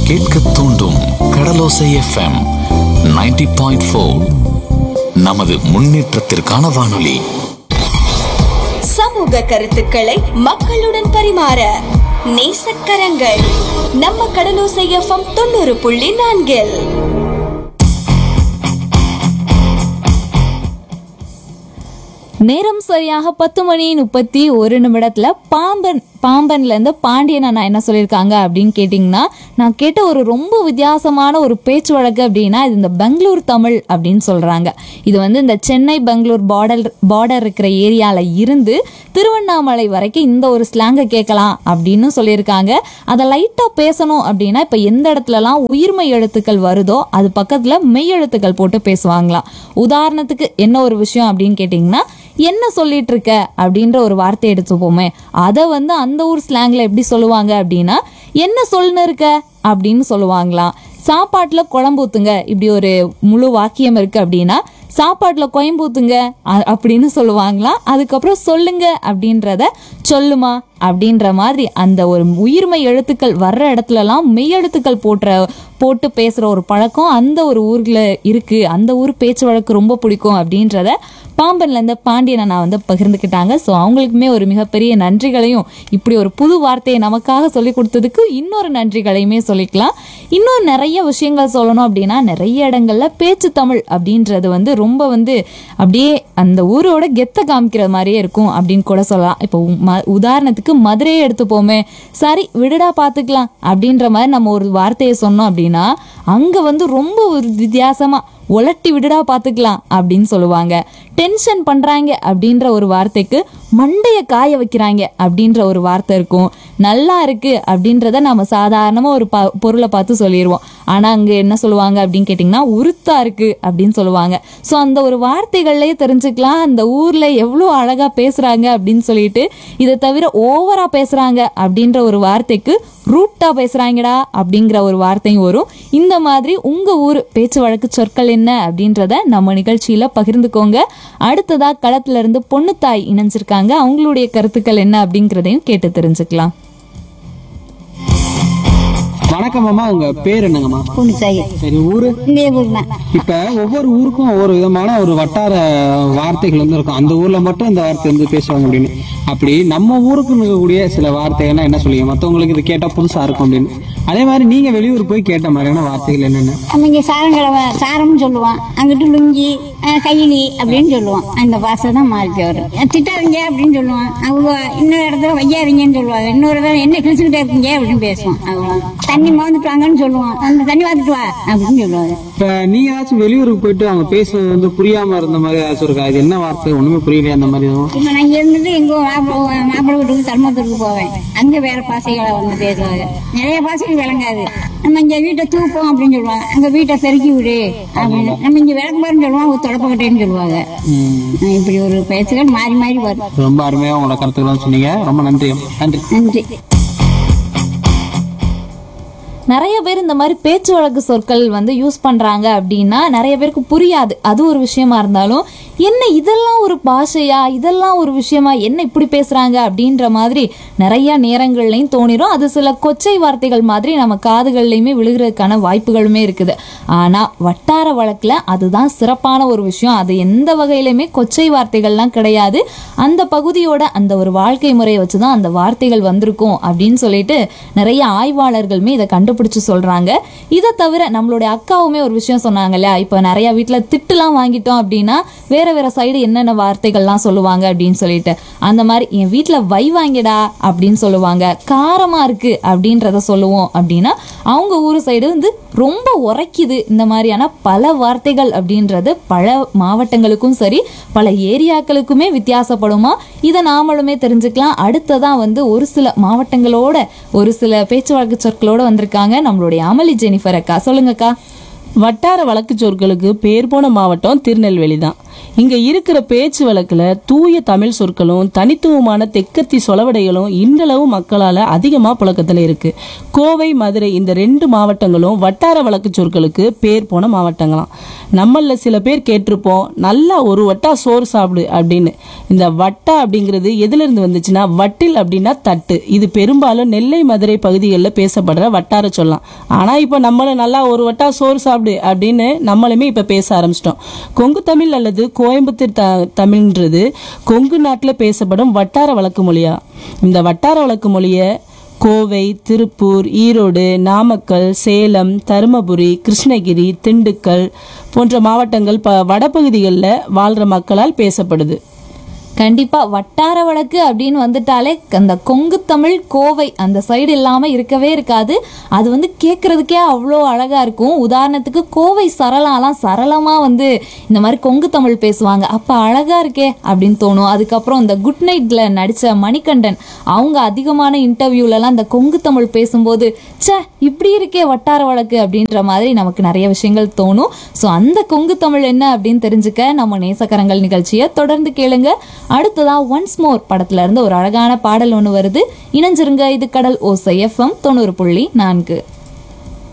கேட்க தூண்டும் கடலோசை FM 90.4 point நமது முன்னேற்றத்திற்கான வானொலி சமூக கருத்துக்களை மக்களுடன் பரிமாற நேசக்கரங்கள் நம்ம கடலோசை எஃப்எம் தொண்ணூறு புள்ளி நான்கில் நேரம் சரியாக பத்து மணி முப்பத்தி ஒரு நிமிடத்துல பாம்பன் பாம்பன்ல இருந்து பாண்டியன் அண்ணா என்ன சொல்லியிருக்காங்க அப்படின்னு கேட்டிங்கன்னா நான் கேட்ட ஒரு ரொம்ப வித்தியாசமான ஒரு பேச்சு வழக்கு அப்படின்னா இது இந்த பெங்களூர் தமிழ் அப்படின்னு சொல்றாங்க இது வந்து இந்த சென்னை பெங்களூர் பார்டர் பார்டர் இருக்கிற ஏரியால இருந்து திருவண்ணாமலை வரைக்கும் இந்த ஒரு ஸ்லாங்கை கேட்கலாம் அப்படின்னு சொல்லியிருக்காங்க அதை லைட்டாக பேசணும் அப்படின்னா இப்போ எந்த இடத்துலலாம் உயிர்மை எழுத்துக்கள் வருதோ அது பக்கத்தில் மெய் எழுத்துக்கள் போட்டு பேசுவாங்களாம் உதாரணத்துக்கு என்ன ஒரு விஷயம் அப்படின்னு கேட்டிங்கன்னா என்ன சொல்லிட்டு இருக்க அப்படின்ற ஒரு வார்த்தை எடுத்துப்போமே அதை வந்து அந்த ஊர் ஸ்லாங்ல எப்படி சொல்லுவாங்க அப்படின்னா என்ன சொல்லுன்னு இருக்க அப்படின்னு சொல்லுவாங்களாம் சாப்பாட்டில் குழம்பு ஊத்துங்க இப்படி ஒரு முழு வாக்கியம் இருக்கு அப்படின்னா சாப்பாட்டில் கோயம்பூத்துங்க அ- அப்படின்னு சொல்லுவாங்களாம் அதுக்கப்புறம் சொல்லுங்க அப்படின்றத சொல்லுமா அப்படின்ற மாதிரி அந்த ஒரு உயிர்மை எழுத்துக்கள் வர்ற இடத்துலலாம் மெய் எழுத்துக்கள் போட்டுற போட்டு பேசுகிற ஒரு பழக்கம் அந்த ஒரு ஊரில் இருக்குது அந்த ஊர் பேச்சு வழக்கு ரொம்ப பிடிக்கும் அப்படின்றத பாம்பன்லேருந்து பாண்டியனை நான் வந்து பகிர்ந்துக்கிட்டாங்க ஸோ அவங்களுக்குமே ஒரு மிகப்பெரிய நன்றிகளையும் இப்படி ஒரு புது வார்த்தையை நமக்காக சொல்லி கொடுத்ததுக்கு இன்னொரு நன்றிகளையுமே சொல்லிக்கலாம் இன்னும் நிறைய விஷயங்கள் சொல்லணும் அப்படின்னா நிறைய இடங்கள்ல பேச்சு தமிழ் அப்படின்றது வந்து ரொம்ப வந்து அப்படியே அந்த ஊரோட கெத்த காமிக்கிற மாதிரியே இருக்கும் அப்படின்னு கூட சொல்லலாம் இப்போ உ- ம- உதாரணத்துக்கு மதுரையை எடுத்துப்போமே சரி விடுடா பார்த்துக்கலாம் அப்படின்ற மாதிரி நம்ம ஒரு வார்த்தையை சொன்னோம் அப்படின்னா அங்கே வந்து ரொம்ப ஒரு வித்தியாசமா உலட்டி விடுடா பார்த்துக்கலாம் அப்படின்னு சொல்லுவாங்க டென்ஷன் பண்றாங்க அப்படின்ற ஒரு வார்த்தைக்கு மண்டைய காய வைக்கிறாங்க அப்படின்ற ஒரு வார்த்தை இருக்கும் நல்லா இருக்கு அப்படின்றத நம்ம சாதாரணமா ஒரு ப பொருளை பார்த்து சொல்லிடுவோம் ஆனா அங்க என்ன சொல்லுவாங்க அப்படின்னு கேட்டிங்கன்னா உருத்தா இருக்கு அப்படின்னு சொல்லுவாங்க ஸோ அந்த ஒரு வார்த்தைகள்லயே தெரிஞ்சுக்கலாம் அந்த ஊர்ல எவ்வளோ அழகா பேசுறாங்க அப்படின்னு சொல்லிட்டு இதை தவிர ஓவரா பேசுறாங்க அப்படின்ற ஒரு வார்த்தைக்கு ரூட்டா பேசுறாங்கடா அப்படிங்கிற ஒரு வார்த்தையும் வரும் இந்த மாதிரி உங்க ஊர் பேச்சு வழக்கு சொற்கள் என்ன அப்படின்றத நம்ம நிகழ்ச்சியில பகிர்ந்துக்கோங்க அடுத்ததா களத்துல இருந்து பொண்ணுத்தாய் இணைஞ்சிருக்காங்க அவங்களுடைய கருத்துக்கள் என்ன அப்படிங்கிறதையும் கேட்டு தெரிஞ்சுக்கலாம் வணக்கம் அம்மா உங்க பேர் என்னங்கம்மா புனிசாயி சரி ஊரு இங்கே ஊர் தான் இப்ப ஒவ்வொரு ஊருக்கும் ஒவ்வொரு விதமான ஒரு வட்டார வார்த்தைகள் வந்து இருக்கும் அந்த ஊர்ல மட்டும் இந்த வார்த்தை வந்து பேசுவாங்க அப்படின்னு அப்படி நம்ம ஊருக்கு இருக்கக்கூடிய சில வார்த்தைகள்னா என்ன சொல்லுவீங்க மத்தவங்களுக்கு இது கேட்டா புதுசா இருக்கும் அப்படின்னு அதே மாதிரி நீங்க வெளியூர் போய் கேட்ட மாதிரியான வார்த்தைகள் என்னென்ன நம்ம இங்கே சாரங்கிழமை சாரம்னு சொல்லுவான் அங்கிட்டு லுங்கி அஹ், கையிலி அப்படின்னு சொல்லுவான் அந்த பாஷை தான் மாறிச்சு வரும் அஹ், திட்டாதீங்க அப்படின்னு சொல்லுவான் அவங்க இன்னொரு இடத்துல வையாதீங்கன்னு சொல்லுவாங்க இன்னொரு இடத்துல என்ன கிழிச்சுக்கிட்டே இருக்கீங்க அப்படின்னு பேசுவான் அவங்க தண்ணி மோந்துட்டு வாங்கன்னு சொல்லுவான் அந்த தண்ணி பார்த்துட்டு வா அப்படின்னு சொல்லுவாங்க இப்ப நீங்க ஏதாச்சும் வெளியூருக்கு போயிட்டு அவங்க பேசுறது வந்து புரியாம இருந்த மாதிரி ஏதாச்சும் இருக்கா இது என்ன வார்த்தை ஒண்ணுமே புரியலையா அந்த மாதிரி எதுவும் இப்போ நான் இங்க இருந்துட்டு எங்க மாப்பிள்ளை மாப்பிள்ளை வீட்டுக்கு தர்மத்துக்கு போவேன் அங்க வேற பாசைகளை வந்து பேசுவாங்க நிறைய பாசைகள் விளங்காது நம்ம இங்க வீட்டை தூப்போம் அப்படின்னு சொல்லுவாங்க அங்க வீட்டை பெருக்கி விடு அப்படின்னு நம்ம இங்க விளக்கு பாருன்னு சொல்லுவோம் அவங்க தொடப்பக்கட்டேன்னு சொல்லுவாங்க ம். அஹ் இப்படி ஒரு பேச்சுகள் மாறி மாறி வரும் ரொம்ப அருமையா உங்களோட கருத்துக்கள் சொன்னீங்க ரொம்ப நன்றி நன்றி நன்றி நிறைய பேர் இந்த மாதிரி பேச்சு வழக்கு சொற்கள் வந்து யூஸ் பண்றாங்க அப்படின்னா நிறைய பேருக்கு புரியாது அது ஒரு விஷயமா இருந்தாலும் என்ன இதெல்லாம் ஒரு பாஷையா இதெல்லாம் ஒரு விஷயமா என்ன இப்படி பேசுறாங்க அப்படின்ற மாதிரி நிறைய நேரங்கள்லையும் தோணிரும் அது சில கொச்சை வார்த்தைகள் மாதிரி நம்ம காதுகள்லையுமே விழுகிறதுக்கான வாய்ப்புகளுமே இருக்குது ஆனா வட்டார வழக்குல அதுதான் சிறப்பான ஒரு விஷயம் அது எந்த வகையிலுமே கொச்சை வார்த்தைகள்லாம் கிடையாது அந்த பகுதியோட அந்த ஒரு வாழ்க்கை முறையை வச்சு தான் அந்த வார்த்தைகள் வந்திருக்கும் அப்படின்னு சொல்லிட்டு நிறைய ஆய்வாளர்களுமே இதை கண்டுபிடிச்சு சொல்றாங்க இதை தவிர நம்மளுடைய அக்காவுமே ஒரு விஷயம் சொன்னாங்கல்ல இப்போ நிறைய வீட்டில் திட்டுலாம் வாங்கிட்டோம் அப்படின்னா வேற வேற சைடு என்னென்ன வார்த்தைகள்லாம் சொல்லுவாங்க அப்படின்னு சொல்லிட்டு அந்த மாதிரி என் வீட்டில் வை வாங்கிடா அப்படின்னு சொல்லுவாங்க காரமா இருக்கு அப்படின்றத சொல்லுவோம் அப்படின்னா அவங்க ஊர் சைடு வந்து ரொம்ப உரைக்குது இந்த மாதிரியான பல வார்த்தைகள் அப்படின்றது பல மாவட்டங்களுக்கும் சரி பல ஏரியாக்களுக்குமே வித்தியாசப்படுமா இதை நாமளுமே தெரிஞ்சுக்கலாம் அடுத்ததா வந்து ஒரு சில மாவட்டங்களோட ஒரு சில பேச்சு வழக்கு சொற்களோட வந்திருக்காங்க நம்மளுடைய அமளி ஜெனிஃபர் அக்கா சொல்லுங்கக்கா வட்டார வழக்கு சொற்களுக்கு பேர் போன மாவட்டம் திருநெல்வேலி தான் இங்க இருக்கிற பேச்சு வழக்குல தூய தமிழ் சொற்களும் தனித்துவமான தெக்கத்தி சொலவடைகளும் இன்றளவு மக்களால அதிகமா புழக்கத்துல இருக்கு கோவை மதுரை இந்த ரெண்டு மாவட்டங்களும் வட்டார வழக்கு சொற்களுக்கு பேர் போன மாவட்டங்களாம் நம்மள சில பேர் கேட்டிருப்போம் நல்லா ஒரு வட்டா சோறு சாப்பிடு அப்படின்னு இந்த வட்டா அப்படிங்கிறது எதுல இருந்து வந்துச்சுன்னா வட்டில் அப்படின்னா தட்டு இது பெரும்பாலும் நெல்லை மதுரை பகுதிகளில் பேசப்படுற வட்டார சொல்லலாம் ஆனா இப்ப நம்மள நல்லா ஒரு வட்டா சோறு சாப்பிடு அப்படின்னு நம்மளுமே இப்ப பேச ஆரம்பிச்சிட்டோம் கொங்கு தமிழ் அல்லது கோயம்புத்தூர் த தமிழ்ன்றது கொங்கு நாட்டில் பேசப்படும் வட்டார வழக்கு மொழியா இந்த வட்டார வழக்கு மொழியை கோவை திருப்பூர் ஈரோடு நாமக்கல் சேலம் தருமபுரி கிருஷ்ணகிரி திண்டுக்கல் போன்ற மாவட்டங்கள் ப வடபகுதிகளில் வாழ்கிற மக்களால் பேசப்படுது கண்டிப்பா வட்டார வழக்கு அப்படின்னு வந்துட்டாலே அந்த கொங்கு தமிழ் கோவை அந்த சைடு இல்லாம இருக்கவே இருக்காது அது வந்து கேட்கறதுக்கே அவ்வளோ அழகா இருக்கும் உதாரணத்துக்கு கோவை சரளாலாம் சரளமா வந்து இந்த மாதிரி கொங்கு தமிழ் பேசுவாங்க அப்ப அழகா இருக்கே அப்படின்னு தோணும் அதுக்கப்புறம் இந்த குட் நைட்ல நடிச்ச மணிகண்டன் அவங்க அதிகமான இன்டர்வியூலலாம் இந்த கொங்கு தமிழ் பேசும்போது ச்சே இப்படி இருக்கே வட்டார வழக்கு அப்படின்ற மாதிரி நமக்கு நிறைய விஷயங்கள் தோணும் ஸோ அந்த கொங்கு தமிழ் என்ன அப்படின்னு தெரிஞ்சுக்க நம்ம நேசக்கரங்கள் நிகழ்ச்சியை தொடர்ந்து கேளுங்க அடுத்ததா ஒன்ஸ் மோர் படத்துல இருந்து ஒரு அழகான பாடல் ஒன்று வருது இணைஞ்சிருங்க இது கடல் ஓசை எஃப்எம் தொண்ணூறு புள்ளி நான்கு